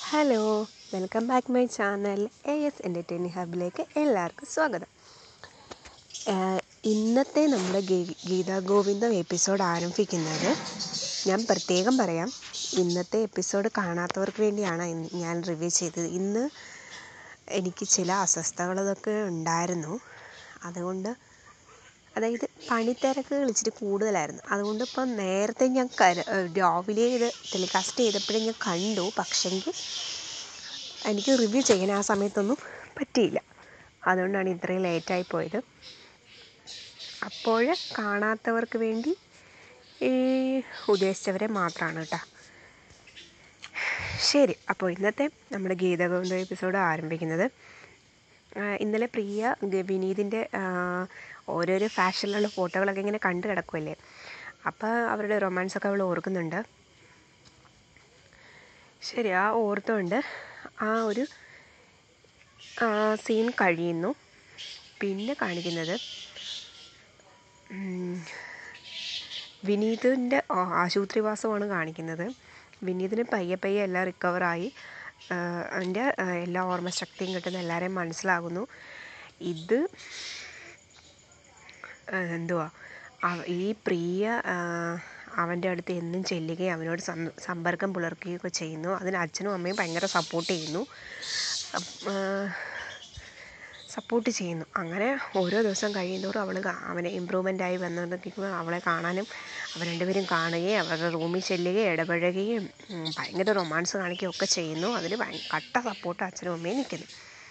hello welcome back my channel A S entertaining ഹബിലേക്ക് എല്ലാവർക്കും സ്വാഗതം ഏഹ് ഇന്നത്തെ നമ്മുടെ ഗീ- ഗീതാ ഗോവിന്ദം എപ്പിസോഡ് ആരംഭിക്കുന്നത് ഞാൻ പ്രത്യേകം പറയാം ഇന്നത്തെ എപ്പിസോഡ് കാണാത്തവർക്ക് വേണ്ടിയാണ് ഇന്ന് ഞാൻ റിവ്യൂ ചെയ്തത് ഇന്ന് എനിക്ക് ചില അസ്വസ്ഥതകളൊക്കെ ഉണ്ടായിരുന്നു അതുകൊണ്ട് അതായത് പണിത്തിരക്കുകൾ ഇച്ചിരി കൂടുതലായിരുന്നു അതുകൊണ്ട് ഇപ്പം നേരത്തെ ഞാൻ കര രാവിലെ ഇത് ടെലികാസ്റ്റ് ചെയ്തപ്പോഴേ ഞാൻ കണ്ടു പക്ഷെങ്കിൽ എനിക്ക് റിവ്യൂ ചെയ്യാൻ ആ സമയത്തൊന്നും പറ്റിയില്ല അതുകൊണ്ടാണ് ഇത്രയും ലേറ്റായി പോയത് അപ്പോൾ കാണാത്തവർക്ക് വേണ്ടി ഈ ഉദ്ദേശിച്ചവരെ മാത്രമാണ് കേട്ടോ ശരി അപ്പോൾ ഇന്നത്തെ നമ്മുടെ ഗീതഗോവിന്ദ എപ്പിസോഡ് ആരംഭിക്കുന്നത് ആ, ഇന്നലെ പ്രിയ ഗ- വിനീതിൻ്റെ ആ, ഓരോരോ ഫാഷനിലുള്ള ഫോട്ടോകളൊക്കെ ഇങ്ങനെ കണ്ടു കിടക്കുമല്ലേ അപ്പോൾ അവരുടെ റൊമാൻസൊക്കെ അവൾ ഓർക്കുന്നുണ്ട് ശരി ആ ഓർത്തുകൊണ്ട് ആ ഒരു സീൻ കഴിയുന്നു പിന്നെ കാണിക്കുന്നത് ഉം, വിനീതിൻ്റെ ആശുപത്രിവാസമാണ് കാണിക്കുന്നത് വിനീതിന് പയ്യെ പയ്യെ എല്ലാം റിക്കവറായി അതിൻ്റെ എല്ലാ ഓർമ്മശക്തിയും കിട്ടുന്ന എല്ലാവരെയും മനസ്സിലാകുന്നു ഇത് ആ, എന്തുവാ അവ- ഈ പ്രിയ ആ, അവൻ്റെ അടുത്ത് എന്നും ചെല്ലുകയും അവനോട് സം- സമ്പർക്കം പുലർത്തുകയൊക്കെ ചെയ്യുന്നു അതിന് അച്ഛനും അമ്മയും ഭയങ്കര സപ്പോർട്ട് ചെയ്യുന്നു സപ്പോർട്ട് ചെയ്യുന്നു അങ്ങനെ ഓരോ ദിവസം കഴിയുന്തോറും അവൾ അവനെ ഇമ്പ്രൂവ്മെൻ്റ് ആയി വന്നിരിക്കുമ്പോൾ അവളെ കാണാനും അവർ രണ്ടുപേരും കാണുകയും അവരുടെ റൂമിൽ ചെല്ലുകയും ഇടപഴകുകയും ഉം, ഭയങ്കര റൊമാൻസ് കാണിക്കുകയും ഒക്കെ ചെയ്യുന്നു അതിന് ഭയ കട്ട സപ്പോർട്ട് അച്ഛനും അമ്മയും നിൽക്കുന്നു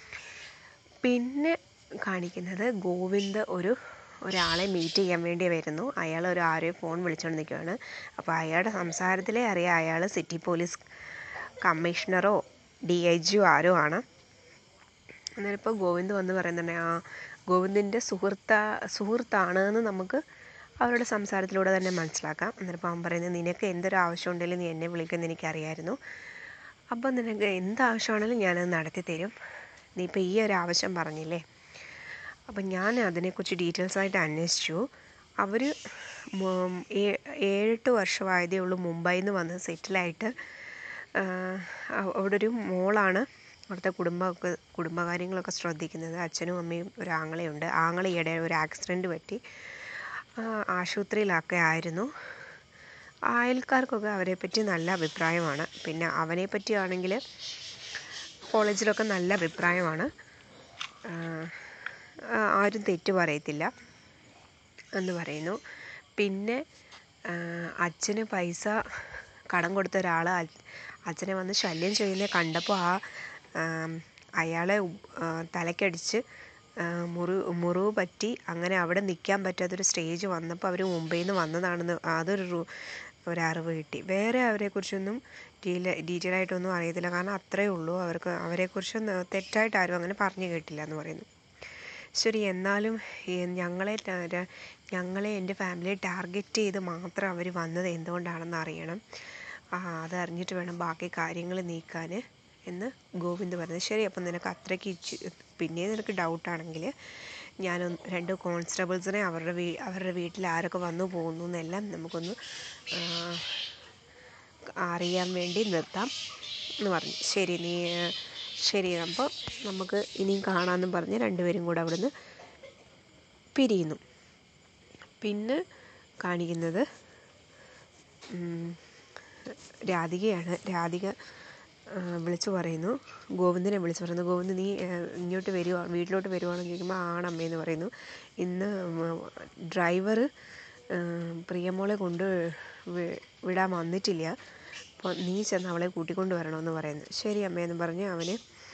പിന്നെ കാണിക്കുന്നത് ഗോവിന്ദ് ഒരു ഒരാളെ മീറ്റ് ചെയ്യാൻ വേണ്ടി വരുന്നു അയാൾ ഒരു ആരെയോ ഫോൺ വിളിച്ചുകൊണ്ട് നിൽക്കുകയാണ് അപ്പോൾ അയാളുടെ സംസാരത്തിലേ അറിയാം അയാൾ സിറ്റി പോലീസ് കമ്മീഷണറോ ഡി ഐ ജിയോ ആരോ ആണ് അന്നേരം ഇപ്പോൾ ഗോവിന്ദ് വന്ന് പറയുന്നുണ്ട് ആ ഗോവിന്ദിൻ്റെ സുഹൃത്താ സുഹൃത്താണ് എന്ന് നമുക്ക് അവരുടെ സംസാരത്തിലൂടെ തന്നെ മനസ്സിലാക്കാം അന്നേരം ഇപ്പോൾ അവൻ പറയുന്നത് നിനക്ക് എന്തൊരു ആവശ്യം ഉണ്ടെങ്കിലും നീ എന്നെ വിളിക്കുമെന്ന് എനിക്കറിയായിരുന്നു അപ്പോൾ നിനക്ക് എന്ത് ആവശ്യമാണെങ്കിലും ഞാനത് നടത്തി തരും നീ ഇപ്പോൾ ഈ ഒരു ആവശ്യം പറഞ്ഞില്ലേ അപ്പം ഞാൻ അതിനെക്കുറിച്ച് ഡീറ്റെയിൽസ് ആയിട്ട് അന്വേഷിച്ചു അവർ ഏഴെട്ട് വർഷമായതേ ഉള്ളൂ മുംബൈയിൽ നിന്ന് വന്ന് സെറ്റിലായിട്ട് അവിടെ ഒരു മോളാണ് അവിടുത്തെ കുടുംബമൊക്കെ കുടുംബകാര്യങ്ങളൊക്കെ ശ്രദ്ധിക്കുന്നത് അച്ഛനും അമ്മയും ഒരു ആങ്ങളയുണ്ട് ആങ്ങള ഈയിടെ ഒരു ആക്സിഡൻറ്റ് പറ്റി ആ, ആശുപത്രിയിലൊക്കെ ആയിരുന്നു അയൽക്കാർക്കൊക്കെ അവരെപ്പറ്റി നല്ല അഭിപ്രായമാണ് പിന്നെ അവനെ പറ്റിയാണെങ്കിൽ കോളേജിലൊക്കെ നല്ല അഭിപ്രായമാണ് ആ, ആ, ആരും തെറ്റ് പറയത്തില്ല എന്ന് പറയുന്നു പിന്നെ ആ, അച്ഛന് പൈസ കടം കൊടുത്ത ഒരാൾ അച്ഛനെ വന്ന് ശല്യം ചെയ്യുന്നത് കണ്ടപ്പോൾ ആ ആം, അയാളെ ഉ- ആ, തലക്കടിച്ച് ആ, മുറി മുറിവ് പറ്റി അങ്ങനെ അവിടെ നിൽക്കാൻ പറ്റാത്തൊരു സ്റ്റേജ് വന്നപ്പോൾ അവർ മുംബൈയിൽ നിന്ന് വന്നതാണെന്ന് അതൊരു റു- ഒരറിവ് കിട്ടി വേറെ അവരെക്കുറിച്ചൊന്നും ഡീല ഡീറ്റെയിൽ ആയിട്ടൊന്നും അറിയത്തില്ല കാരണം അത്രയേ ഉള്ളൂ അവർക്ക് അവരെക്കുറിച്ച് ന- തെറ്റായിട്ട് ആരും അങ്ങനെ പറഞ്ഞു കേട്ടില്ല എന്ന് പറയുന്നു ശരി എന്നാലും ഈ ഞങ്ങളെ ടാ- ര- ഞങ്ങളെ എൻ്റെ ഫാമിലിയെ ടാർഗറ്റ് ചെയ്ത് മാത്രം അവർ വന്നത് എന്തുകൊണ്ടാണെന്ന് അറിയണം ആ, അതറിഞ്ഞിട്ട് വേണം ബാക്കി കാര്യങ്ങൾ നീക്കാൻ എന്ന് ഗോവിന്ദ് പറഞ്ഞു ശരി അപ്പം നിനക്ക് അത്രയ്ക്ക് ഇച്ചി പിന്നെ നിനക്ക് ഡൗട്ടാണെങ്കിൽ ഞാനൊന്ന് രണ്ട് കോൺസ്റ്റബിൾസിനെ അവരുടെ വീ അവരുടെ വീട്ടിൽ ആരൊക്കെ വന്നു പോകുന്നു എന്നെല്ലാം നമുക്കൊന്ന് ആ, അറിയാൻ വേണ്ടി നിർത്താം എന്ന് പറഞ്ഞു ശരി നീ ആ, ശരി അപ്പോൾ നമുക്ക് ഇനിയും കാണാമെന്നും പറഞ്ഞ് രണ്ടുപേരും കൂടെ അവിടുന്ന് പിരിയുന്നു പിന്നെ കാണിക്കുന്നത് ഉം, രാധികയാണ് രാധിക ആ, വിളിച്ചു പറയുന്നു ഗോവിന്ദനെ വിളിച്ചു പറയുന്നു ഗോവിന്ദ് നീ ആ, ഇങ്ങോട്ട് വരുവാ വീട്ടിലോട്ട് വരുവാണെന്ന് ചോദിക്കുമ്പോൾ ആണമ്മേന്ന് പറയുന്നു ഇന്ന് ഡ്രൈവർ പ്രിയമോളെ കൊണ്ട് വി- വിടാൻ വന്നിട്ടില്ല അപ്പോൾ നീ ചെന്ന് അവളെ കൂട്ടിക്കൊണ്ട് വരണമെന്ന് പറയുന്നു ശരി അമ്മയെന്ന് പറഞ്ഞ് അവന്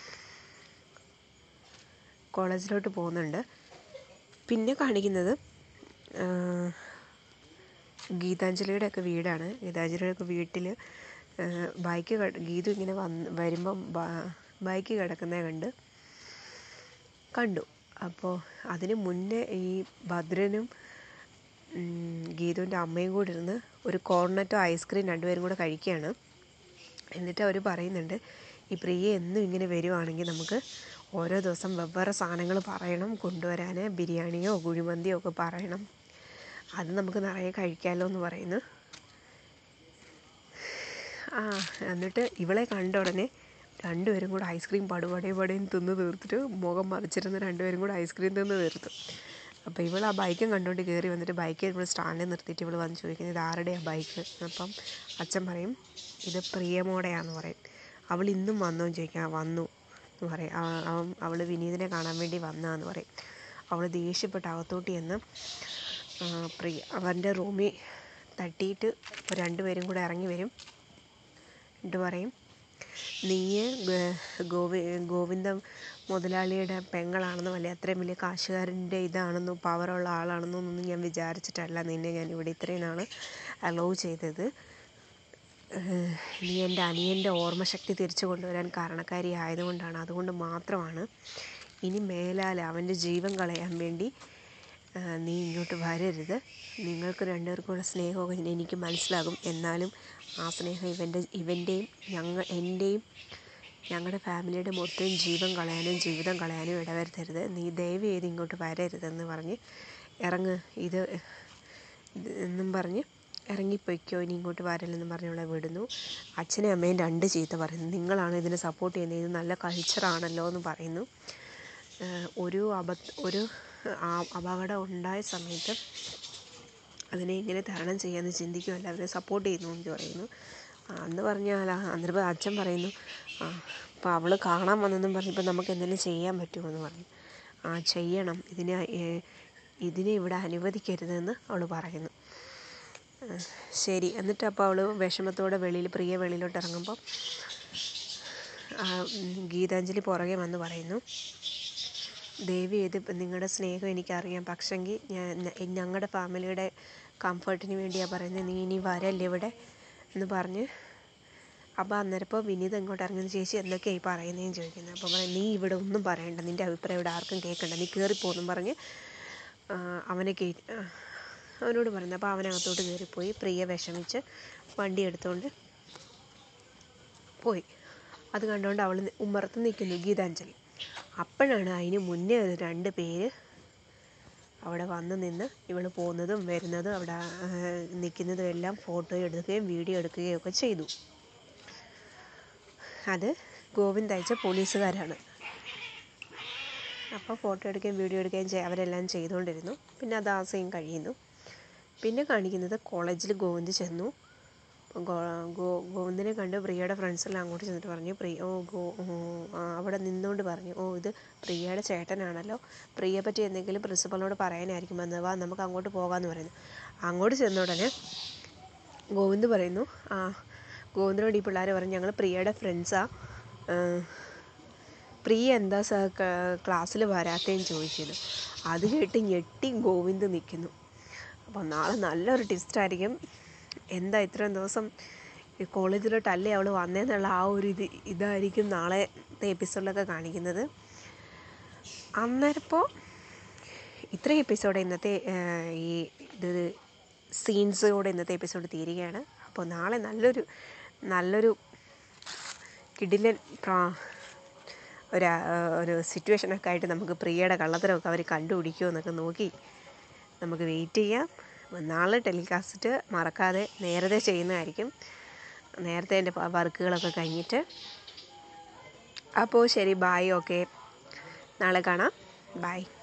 കോളേജിലോട്ട് പോകുന്നുണ്ട് പിന്നെ കാണിക്കുന്നത് ആ, ഗീതാഞ്ജലിയുടെ ഒക്കെ വീടാണ് ഗീതാഞ്ജലിയുടെ ഒക്കെ വീട്ടിൽ ബൈക്ക് ഗീതു ഇങ്ങനെ വന്ന് വരുമ്പം ബൈക്ക് കിടക്കുന്നത് കണ്ട് കണ്ടു അപ്പോൾ അതിന് മുന്നേ ഈ ഭദ്രനും ഉം, ഗീതുവിൻ്റെ അമ്മയും കൂടി ഇരുന്ന് ഒരു കോർണറ്റോ ഐസ്ക്രീം രണ്ടുപേരും കൂടെ കഴിക്കുകയാണ് എന്നിട്ട് അവർ പറയുന്നുണ്ട് ഈ പ്രിയ എന്നും ഇങ്ങനെ വരുവാണെങ്കിൽ നമുക്ക് ഓരോ ദിവസം വെവ്വേറെ സാധനങ്ങൾ പറയണം കൊണ്ടുവരാൻ ബിരിയാണിയോ കുഴിമന്തിയോ ഒക്കെ പറയണം അത് നമുക്ക് നിറയെ കഴിക്കാമല്ലോ എന്ന് പറയുന്നു ആ എന്നിട്ട് ഇവളെ കണ്ട ഉടനെ രണ്ടുപേരും കൂടെ ഐസ്ക്രീം പടുപടേ പടേന്ന് തിന്ന് തീർത്തിട്ട് മുഖം മറിച്ചിരുന്ന് രണ്ടുപേരും കൂടെ ഐസ്ക്രീം തിന്ന് തീർത്തു അപ്പോൾ ഇവൾ ആ ബൈക്കും കണ്ടുകൊണ്ട് കയറി വന്നിട്ട് ബൈക്ക് ഇവൾ സ്റ്റാൻഡിൽ നിർത്തിയിട്ട് ഇവൾ വന്ന് ചോദിക്കുന്നത് ഇത് ആരുടെയാണ് ബൈക്ക് അപ്പം അച്ഛൻ പറയും ഇത് പ്രിയമോടെയാന്ന് പറയും അവൾ ഇന്നും വന്നോ എന്ന് ചോദിക്കാം "ആ, വന്നു എന്ന് പറയും ആ- അവൻ അവൾ വിനീതിനെ കാണാൻ വേണ്ടി വന്നതാന്ന് പറയും അവൾ ദേഷ്യപ്പെട്ട് അകത്തോട്ട് ചെന്ന് ആ, പ്രിയ അവൻ്റെ റൂമിൽ തട്ടിയിട്ട് രണ്ടുപേരും കൂടെ ഇറങ്ങി വരും എന്നിട്ട് പറയും നീ ഗോവി ഗോവിന്ദ മുതലാളിയുടെ പെങ്ങളാണെന്നും അല്ലെ അത്രയും വലിയ കാശുകാരൻ്റെ ഇതാണെന്നും പവറുള്ള ആളാണെന്നും ഒന്നും ഞാൻ വിചാരിച്ചിട്ടല്ല നിന്നെ ഞാൻ ഇവിടെ ഇത്രയും നാൾ അലോ ചെയ്തത് ഏഹ് നീ എൻ്റെ അനിയൻ്റെ ഓർമ്മശക്തി തിരിച്ചു കൊണ്ടുവരാൻ കാരണക്കാരി ആയതുകൊണ്ടാണ് അതുകൊണ്ട് മാത്രമാണ് ഇനി മേലാൽ അവൻ്റെ ജീവൻ കളയാൻ വേണ്ടി ഏഹ് നീ ഇങ്ങോട്ട് വരരുത് നിങ്ങൾക്ക് രണ്ടുപേർക്കുള്ള സ്നേഹമൊക്കെ എനിക്ക് മനസ്സിലാകും എന്നാലും ആ സ്നേഹം ഇവൻ്റെ ഇവൻ്റെയും ഞങ്ങൾ എൻ്റെയും ഞങ്ങളുടെ ഫാമിലിയുടെ മൊത്തം ജീവൻ കളയാനും ജീവിതം കളയാനും ഇടവരുത്തരുത് നീ ദയവ് ചെയ്ത് ഇങ്ങോട്ട് വരരുതെന്ന് പറഞ്ഞ് ഇറങ്ങ് ഇത് ഇത് എന്നും പറഞ്ഞ് ഇറങ്ങിപ്പോയിക്കോ ഇനി ഇങ്ങോട്ട് വരല്ലെന്ന് പറഞ്ഞ് അവളെ വിടുന്നു അച്ഛനും അമ്മയും രണ്ട് ചീത്ത പറയുന്നു നിങ്ങളാണ് ഇതിനെ സപ്പോർട്ട് ചെയ്യുന്നത് ഇത് നല്ല കൾച്ചറാണല്ലോ എന്ന് പറയുന്നു ഏഹ് ഒരു അബദ്ധ ഒരു ആ- അപകടം ഉണ്ടായ സമയത്ത് അതിനെ എങ്ങനെ തരണം ചെയ്യാമെന്ന് ചിന്തിക്കുമല്ല അവരെ സപ്പോർട്ട് ചെയ്യുന്നു എന്ന് പറയുന്നു ആ, അന്ന് പറഞ്ഞാൽ ആ, അന്നേരം അച്ഛൻ പറയുന്നു ആ അപ്പോൾ അവൾ കാണാൻ വന്നെന്നും പറഞ്ഞപ്പോൾ നമുക്ക് എന്തെങ്കിലും ചെയ്യാൻ പറ്റുമോ എന്ന് പറഞ്ഞു ആ ചെയ്യണം ഇതിനെ ഏ, ഇതിനെ ഇവിടെ അനുവദിക്കരുതെന്ന് അവൾ പറയുന്നു ആ, ശരി എന്നിട്ട് അപ്പോൾ അവൾ വിഷമത്തോടെ വെളിയിൽ പ്രിയ വെളിയിലോട്ട് ഇറങ്ങുമ്പോൾ ആ, ഉം, ഗീതാഞ്ജലി പുറകെ വന്ന് പറയുന്നു ദേവി ഇത് നിങ്ങളുടെ സ്നേഹം എനിക്കറിയാം പക്ഷെങ്കിൽ ഞാൻ ഞങ്ങളുടെ ഫാമിലിയുടെ കംഫർട്ടിന് വേണ്ടിയാണ് പറയുന്നത് നീ ഇനി വരല്ലേ ഇവിടെ എന്ന് പറഞ്ഞ് അപ്പോൾ അന്നേരപ്പോൾ വിനീത് ഇങ്ങോട്ട് ഇറങ്ങുന്ന ചേച്ചി എന്തൊക്കെയായി പറയുന്നതെന്ന് ചോദിക്കുന്നത് അപ്പോൾ പറയും നീ ഇവിടെ ഒന്നും പറയണ്ട നിൻ്റെ അഭിപ്രായം ഇവിടെ ആർക്കും കേൾക്കണ്ട നീ കയറിപ്പോന്നും പറഞ്ഞ് ആ, അവനെ കയറ്റി ആ, അവനോട് പറയുന്നത് അപ്പോൾ അവനകത്തോട്ട് കയറിപ്പോയി പ്രിയ വിഷമിച്ച് വണ്ടി എടുത്തുകൊണ്ട് പോയി അത് കണ്ടുകൊണ്ട് അവൾ ഉമ്മറത്ത് നിൽക്കുന്നു ഗീതാഞ്ജലി അപ്പോഴാണ് അതിന് മുന്നേ ഒരു രണ്ട് പേര് അവിടെ വന്ന് നിന്ന് ഇവൾ പോകുന്നതും വരുന്നതും അവിടെ നിൽക്കുന്നതും എല്ലാം ഫോട്ടോ എടുക്കുകയും വീഡിയോ എടുക്കുകയും ഒക്കെ ചെയ്തു അത് ഗോവിന്ദ് അയച്ച പോലീസുകാരാണ് അപ്പോൾ ഫോട്ടോ എടുക്കുകയും വീഡിയോ എടുക്കുകയും ചെയ്യ അവരെല്ലാം ചെയ്തുകൊണ്ടിരുന്നു പിന്നെ അത് ആ സീൻ കഴിയുന്നു പിന്നെ കാണിക്കുന്നത് കോളേജിൽ ഗോവിന്ദ് ചെന്നു ഗോ ഗോ ഗോവിന്ദിനെ കണ്ട് പ്രിയയുടെ ഫ്രണ്ട്സെല്ലാം അങ്ങോട്ട് ചെന്നിട്ട് പറഞ്ഞു പ്രിയ ഓ ഗോ ഓ, ആ, അവിടെ നിന്നുകൊണ്ട് പറഞ്ഞു ഓ ഇത് പ്രിയയുടെ ചേട്ടനാണല്ലോ പ്രിയയെ പറ്റി എന്തെങ്കിലും പ്രിൻസിപ്പളിനോട് പറയാനായിരിക്കും വന്നത് വാ നമുക്ക് അങ്ങോട്ട് പോകാമെന്ന് പറയുന്നു അങ്ങോട്ട് ചെന്ന ഉടനെ ഗോവിന്ദ് പറയുന്നു ആ ഗോവിന്ദിനോട് ഈ പിള്ളേർ പറഞ്ഞു ഞങ്ങൾ പ്രിയയുടെ ഫ്രണ്ട്സാ പ്രിയ എന്താ സ ക്ലാസ്സിൽ വരാത്തതെന്ന് ചോദിക്കുന്നു അത് കേട്ട് ഞെട്ടി ഗോവിന്ദ് നിൽക്കുന്നു അപ്പോൾ നാളെ നല്ലൊരു ടിസ്റ്റായിരിക്കും എന്താ ഇത്രയും ദിവസം ഈ കോളേജിലോട്ടല്ലേ അവൾ വന്നതെന്നുള്ള ആ ഒരു ഇത് ഇതായിരിക്കും നാളത്തെ എപ്പിസോഡിലൊക്കെ കാണിക്കുന്നത് അന്നേരപ്പോൾ ഇത്രയും എപ്പിസോഡ് ഇന്നത്തെ ആ, ഈ ഇത് സീൻസോടെ ഇന്നത്തെ എപ്പിസോഡ് തീരുകയാണ് അപ്പോൾ നാളെ നല്ലൊരു നല്ലൊരു കിടിലൻ പ്രാ ഒരു ആ, ഒരു സിറ്റുവേഷനൊക്കെ ആയിട്ട് നമുക്ക് പ്രിയയുടെ കള്ളത്തരമൊക്കെ അവർ കണ്ടുപിടിക്കുമോ എന്നൊക്കെ നോക്കി നമുക്ക് വെയിറ്റ് ചെയ്യാം നാളെ ടെലികാസ്റ്റ് മറക്കാതെ നേരത്തെ ചെയ്യുന്നതായിരിക്കും നേരത്തെ എൻ്റെ വർക്കുകളൊക്കെ കഴിഞ്ഞിട്ട് അപ്പോൾ ശരി ബായ് ഓക്കെ നാളെ കാണാം ബായ്